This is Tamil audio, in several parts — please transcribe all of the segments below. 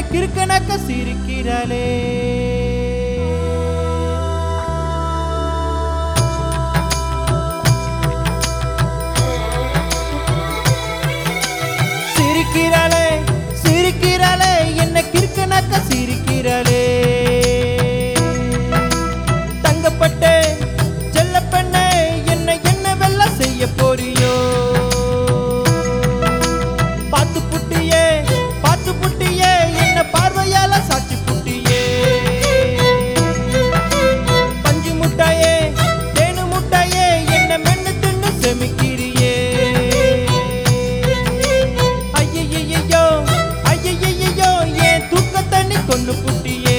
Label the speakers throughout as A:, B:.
A: என்ன கிறுக்கனாக்க சிரிக்கிறாளே சிரிக்கிறாளே சிரிக்கிறாளே என்ன கிறுக்கனாக்க சிரிக்கிறாளே தங்கப்பட்டே செல்லப்பெண்ணே என்ன என்ன வெல்ல செய்ய போறியோ பார்த்து புட்டியே பார்த்து புட்டியே என்ன பார்வையால சாட்சி புட்டியே பஞ்சு முட்டாயே தேனு முட்டாயே என்ன மென்னு தின்னு செமிக்கிறியே ஐயையையோ ஐயையையோ ஏன் தூக்க தண்ணி கொண்டு புட்டியே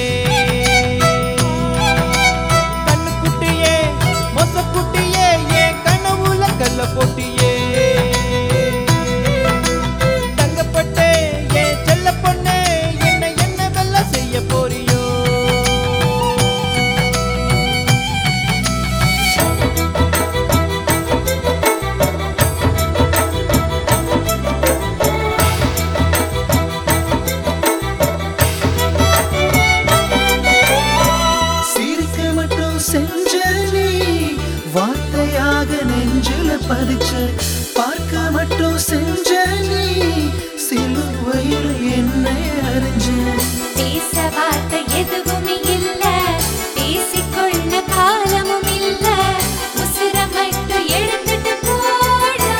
A: கண்ணு குட்டியே மொச குட்டியே ஏன் கனவுல கல்ல போட்டியே தங்கப்பட்டே ஏன் செல்ல பொண்ணே என்ன என்ன வெல்ல செய்ய போறியோ
B: சிரிக்க மட்டும் செஞ்ச நீ வார்த்தையாக நெஞ்சில பதிச்ச பார்க்க மட்டும் செஞ்ச நீ சிலுவையில் என்னை அறிஞ்ச
C: பேச வார்த்தை எதுவுமே இல்ல பேசிக்கொள்ள காலமும் இல்ல உசுர மட்டும் எடுத்துட்டு போடா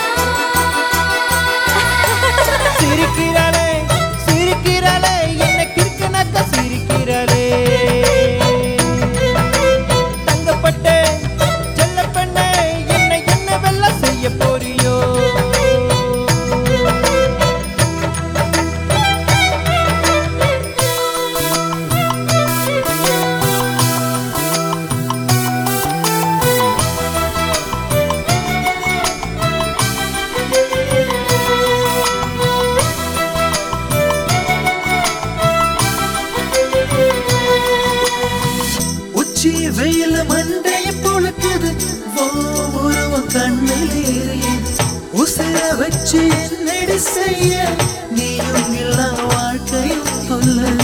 A: சிரிக்கிறாளே சிரிக்கிறாளே என்ன கிறுக்கனாக்க சிரிக்கிறாளே தங்கப்பட்டே செல்ல பெண்ணே என்ன என்ன வெல்ல செய்ய போறியோ
B: உச்சி வெயில மண்டைய பொழுக்குது ஓ உருவம் கண்ணில் எரியுது உசிர வச்சு என்னடி செய்ய நீயும் இல்ல வாழ்க்கையும் சொல்ல